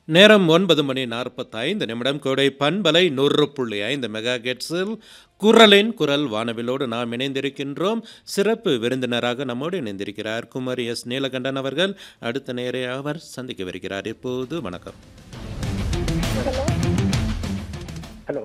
நேரம் ஒன்பது மணி நாற்பத்தைந்து நிமிடம் கோடை பண்பலை நூறு புள்ளி ஐந்து மெகா கெட்ஸில் குரலின் குரல் வானவிலோடு நாம் இணைந்திருக்கின்றோம் சிறப்பு விருந்தினராக நம்மோடு இணைந்திருக்கிறார் குமாரி எஸ் நீலகண்டன் அவர்கள் அடுத்த நேரே அவர் சந்திக்கவிருக்கிறார் இப்போது வணக்கம் ஹலோ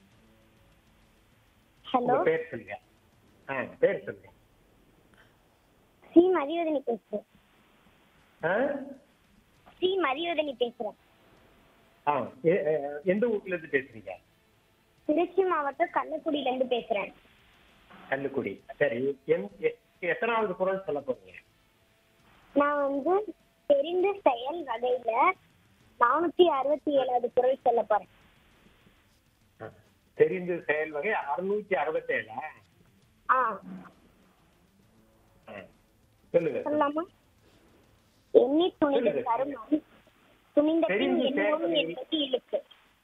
ஹலோ உங்க பேர் சொல்லுங்க ஆ பேர் சொல்லுங்க சி மதிவதனி பேசுறேன் ஆ சி மதிவதனி பேசுறேன் ஆ எ- எ- எந்த ஊர்ல இருந்து பேசுறீங்க திருச்சி மாவட்டம் கள்ளக்குடியில இருந்து பேசுறேன் கல்லுக்குடி சரி எந் எ- எத்தனாவது குரல் சொல்ல போறீங்க நான் வந்து தெரிந்த செயல் வகையில நானூத்தி அறுபத்தி ஏழாவது குரல் சொல்ல போறேன் ஆ. தெரிந்து செயல் வகை அறுநூத்தி அறுபத்தேழா ஆ ஆ. சொல்லுங்க சொல்லலாமா எண்ணி துணிந்த சொல்லுங்க. தருணம் துணிந்த பின் தெரிந்து எண்ணவும் செயல் என்பது இழுக்கு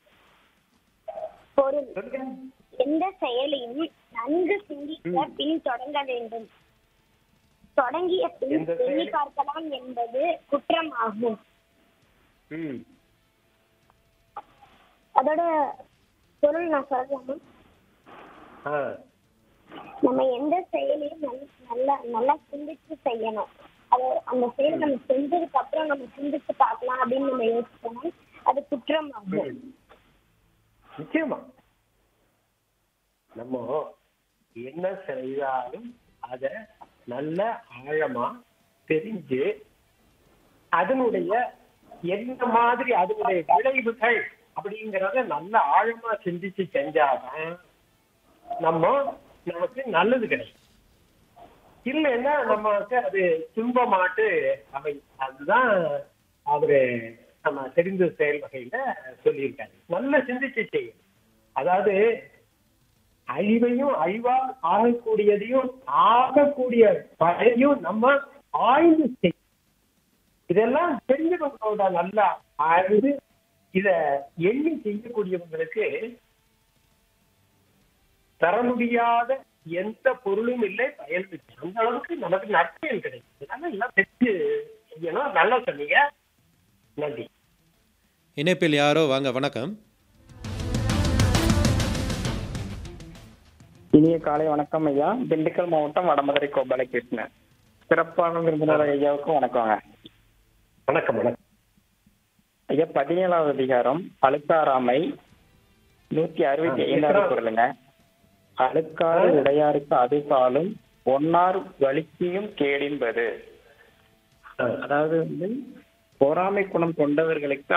பொருள் சொல்லுங்க எந்த செயலையும் நன்கு சிந்திக்க பின் தொடங்க வேண்டும் தொடங்கிய பின் எந்த செயலை- எண்ணி பார்க்கலாம் என்பது குற்றம் ஆகும் ம் அதோட பொருள் நான் சொல்லலாமா ஆ நம்ம எந்த செயலையும் நல்ல- நல்லா நல்லா சிந்திச்சு செய்யணும் அது அந்த செயலை நம்ம செஞ்சதுக்கு அப்புறம் நம்ம சிந்திச்சு பார்க்கலாம் அப்படின்னு நம்ம யோசிச்சோம்னா அது குற்றம் ஆகும் ம். நிச்சயமா நம்ம என்ன செய்தாலும் அத நல்ல ஆழமா தெரிஞ்சு அதனுடைய என்ன மாதிரி அதனுடைய விளைவுகள் அப்படிங்கறத நல்ல ஆழமா சிந்திச்சு செஞ்சாதான் நம்ம நமக்கு நல்லது கிடைக்கும் இல்லைன்னா நமக்கு அது துன்பமாட்டு அவை அதுதான் அவரு நம்ம தெரிந்த செயல் வகையில சொல்லியிருக்காரு நல்ல சிந்திச்சு செய்யும் அதாவது அழிவையும் அழிவா ஆகக்கூடியதையும் ஆகக்கூடிய பழையும் நம்ம ஆய்வு செய்யும் இதெல்லாம் தெரிஞ்சவங்களோட நல்லா ஆய்வு இத எண்ணி செய்யக்கூடியவங்களுக்கு தர முடியாத எந்த பொருளும் இல்லை பயன் இல்லை. அந்த அளவுக்கு நமக்கு நற்பயன் கிடைக்கும் இதனால எல்லாம் தெரிஞ்சு செய்யணும் நல்லா சொன்னீங்க நன்றி இணைப்பில் யாரோ வாங்க வணக்கம் இனிய காலை வணக்கம் ஐயா திண்டுக்கல் மாவட்டம் வடமதுரை கோபாலகிருஷ்ணன் சிறப்பான விருந்தினர் ஐயாவுக்கு வணக்கங்க வணக்கம் வணக்கம் ஐயா பதினேழாவது அதிகாரம் அழுக்காராமை நூத்தி அறுபத்தி ஆ, ஐந்தாவது எத்தனா- குரலுங்க அழுக்காறு உடையாருக்கு அது காலும் ஒன்னார் வலிக்கியும் கேடின்பது ஆ. அதாவது வந்து பொறாமை குணம் கொண்டவர்களுக்கு